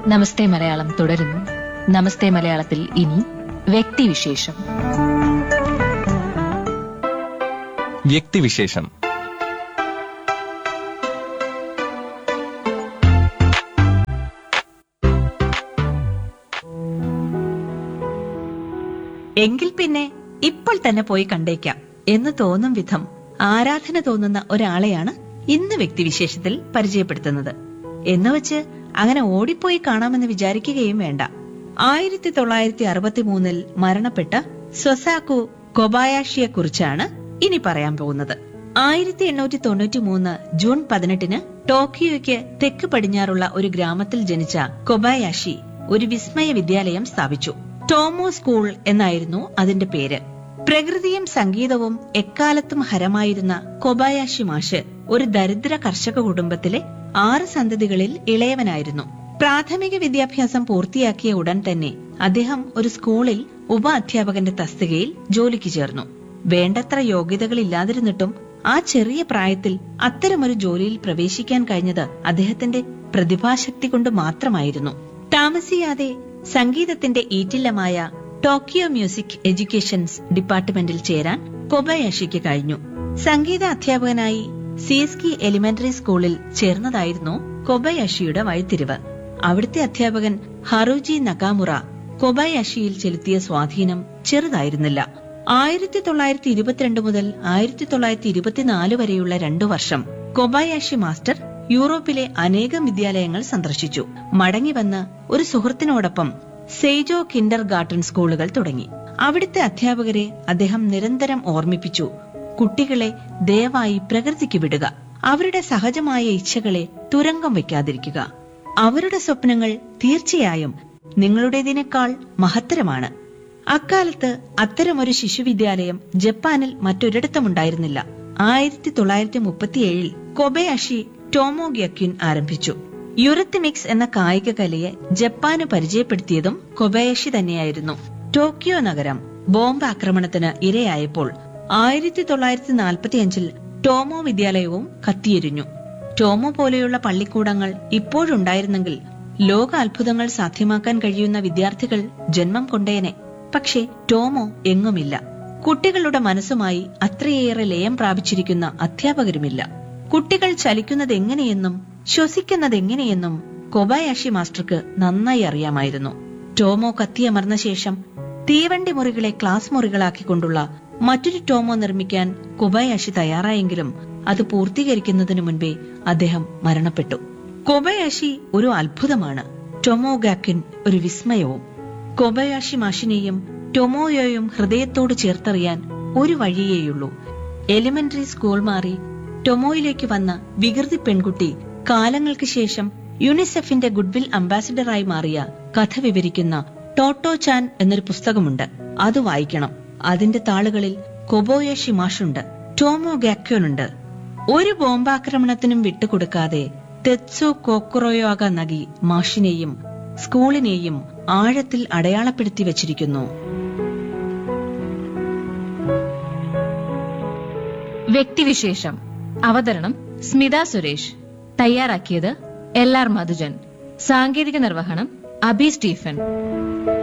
നമസ്തേ മലയാളം തുടരുന്നു നമസ്തേ മലയാളത്തിൽ ഇനി വ്യക്തിവിശേഷം വ്യക്തിവിശേഷം എങ്കിൽ പിന്നെ ഇപ്പോൾ തന്നെ പോയി കണ്ടേക്കാം എന്ന് തോന്നും വിധം ആരാധന തോന്നുന്ന ഒരാളെയാണ് ഇന്ന് വ്യക്തിവിശേഷത്തിൽ പരിചയപ്പെടുത്തുന്നത് എന്നുവച്ച് അങ്ങനെ ഓടിപ്പോയി കാണാമെന്ന് വിചാരിക്കുകയും വേണ്ട ആയിരത്തി തൊള്ളായിരത്തി അറുപത്തി മൂന്നിൽ മരണപ്പെട്ട സ്വസാക്കു കൊബായാഷിയെ കുറിച്ചാണ് ഇനി പറയാൻ പോകുന്നത് ആയിരത്തി എണ്ണൂറ്റി തൊണ്ണൂറ്റി മൂന്ന് ജൂൺ പതിനെട്ടിന് ടോക്കിയോയ്ക്ക് തെക്ക് പടിഞ്ഞാറുള്ള ഒരു ഗ്രാമത്തിൽ ജനിച്ച കൊബായാഷി ഒരു വിസ്മയ വിദ്യാലയം സ്ഥാപിച്ചു ടോമോ സ്കൂൾ എന്നായിരുന്നു അതിന്റെ പേര് പ്രകൃതിയും സംഗീതവും എക്കാലത്തും ഹരമായിരുന്ന കൊബായാഷി മാഷ് ഒരു ദരിദ്ര കർഷക കുടുംബത്തിലെ ആറ് സന്തതികളിൽ ഇളയവനായിരുന്നു പ്രാഥമിക വിദ്യാഭ്യാസം പൂർത്തിയാക്കിയ ഉടൻ തന്നെ അദ്ദേഹം ഒരു സ്കൂളിൽ ഉപ അധ്യാപകന്റെ തസ്തികയിൽ ജോലിക്ക് ചേർന്നു വേണ്ടത്ര യോഗ്യതകളില്ലാതിരുന്നിട്ടും ആ ചെറിയ പ്രായത്തിൽ അത്തരമൊരു ജോലിയിൽ പ്രവേശിക്കാൻ കഴിഞ്ഞത് അദ്ദേഹത്തിന്റെ പ്രതിഭാശക്തി കൊണ്ട് മാത്രമായിരുന്നു താമസിയാതെ സംഗീതത്തിന്റെ ഈറ്റില്ലമായ ടോക്കിയോ മ്യൂസിക് എഡ്യൂക്കേഷൻസ് ഡിപ്പാർട്ട്മെന്റിൽ ചേരാൻ കൊബയാഷിക്ക് കഴിഞ്ഞു സംഗീത അധ്യാപകനായി സിഎസ്കി എലിമെന്ററി സ്കൂളിൽ ചേർന്നതായിരുന്നു കൊബയാഷിയുടെ വഴിത്തിരിവ് അവിടുത്തെ അധ്യാപകൻ ഹറുജി നക്കാമുറ കൊബയാഷിയിൽ ചെലുത്തിയ സ്വാധീനം ചെറുതായിരുന്നില്ല ആയിരത്തി തൊള്ളായിരത്തി ഇരുപത്തിരണ്ട് മുതൽ ആയിരത്തി തൊള്ളായിരത്തി ഇരുപത്തിനാല് വരെയുള്ള രണ്ടു വർഷം കൊബായാഷി മാസ്റ്റർ യൂറോപ്പിലെ അനേകം വിദ്യാലയങ്ങൾ സന്ദർശിച്ചു മടങ്ങിവന്ന് ഒരു സുഹൃത്തിനോടൊപ്പം സെയ്ജോ കിൻഡർ ഗാർട്ടൻ സ്കൂളുകൾ തുടങ്ങി അവിടുത്തെ അധ്യാപകരെ അദ്ദേഹം നിരന്തരം ഓർമ്മിപ്പിച്ചു കുട്ടികളെ ദയവായി പ്രകൃതിക്ക് വിടുക അവരുടെ സഹജമായ ഇച്ഛകളെ തുരങ്കം വയ്ക്കാതിരിക്കുക അവരുടെ സ്വപ്നങ്ങൾ തീർച്ചയായും നിങ്ങളുടേതിനേക്കാൾ മഹത്തരമാണ് അക്കാലത്ത് അത്തരമൊരു ശിശുവിദ്യാലയം ജപ്പാനിൽ മറ്റൊരിടത്തുമുണ്ടായിരുന്നില്ല ആയിരത്തി തൊള്ളായിരത്തി മുപ്പത്തിയേഴിൽ കൊബയാഷി ടോമോ ഗ്യക്യുൻ ആരംഭിച്ചു യുറത്തിമിക്സ് എന്ന കായിക കലയെ ജപ്പാന് പരിചയപ്പെടുത്തിയതും കൊബയാഷി തന്നെയായിരുന്നു ടോക്കിയോ നഗരം ബോംബ് ആക്രമണത്തിന് ഇരയായപ്പോൾ ആയിരത്തി തൊള്ളായിരത്തി നാൽപ്പത്തിയഞ്ചിൽ ടോമോ വിദ്യാലയവും കത്തിയെരിഞ്ഞു ടോമോ പോലെയുള്ള പള്ളിക്കൂടങ്ങൾ ഇപ്പോഴുണ്ടായിരുന്നെങ്കിൽ ലോക അത്ഭുതങ്ങൾ സാധ്യമാക്കാൻ കഴിയുന്ന വിദ്യാർത്ഥികൾ ജന്മം കൊണ്ടേനെ പക്ഷേ ടോമോ എങ്ങുമില്ല കുട്ടികളുടെ മനസ്സുമായി അത്രയേറെ ലയം പ്രാപിച്ചിരിക്കുന്ന അധ്യാപകരുമില്ല കുട്ടികൾ ചലിക്കുന്നത് എങ്ങനെയെന്നും ശ്വസിക്കുന്നത് എങ്ങനെയെന്നും കൊബായാഷി മാസ്റ്റർക്ക് നന്നായി അറിയാമായിരുന്നു ടോമോ കത്തിയമർന്ന ശേഷം തീവണ്ടി മുറികളെ ക്ലാസ് മുറികളാക്കിക്കൊണ്ടുള്ള മറ്റൊരു ടോമോ നിർമ്മിക്കാൻ കൊബയാഷി തയ്യാറായെങ്കിലും അത് പൂർത്തീകരിക്കുന്നതിനു മുൻപേ അദ്ദേഹം മരണപ്പെട്ടു കൊബയാഷി ഒരു അത്ഭുതമാണ് ടൊമോ ഗാക്കിൻ ഒരു വിസ്മയവും കൊബയാഷി മാഷിനെയും ടൊമോയോയും ഹൃദയത്തോട് ചേർത്തറിയാൻ ഒരു വഴിയേയുള്ളൂ എലിമെന്ററി സ്കൂൾ മാറി ടൊമോയിലേക്ക് വന്ന വികൃതി പെൺകുട്ടി കാലങ്ങൾക്ക് ശേഷം യുനിസെഫിന്റെ ഗുഡ്വിൽ അംബാസിഡറായി മാറിയ കഥ വിവരിക്കുന്ന ടോട്ടോ ചാൻ എന്നൊരു പുസ്തകമുണ്ട് അത് വായിക്കണം അതിന്റെ താളുകളിൽ കൊബോയഷി മാഷുണ്ട് ടോമോ ഗാക്യോനുണ്ട് ഒരു ബോംബാക്രമണത്തിനും വിട്ടുകൊടുക്കാതെ തെത്സു കോക്കുറോയോഗ നഗി മാഷിനെയും സ്കൂളിനെയും ആഴത്തിൽ അടയാളപ്പെടുത്തി വച്ചിരിക്കുന്നു വ്യക്തിവിശേഷം അവതരണം സ്മിത സുരേഷ് തയ്യാറാക്കിയത് എൽ ആർ മധുജൻ സാങ്കേതിക നിർവഹണം അബി സ്റ്റീഫൻ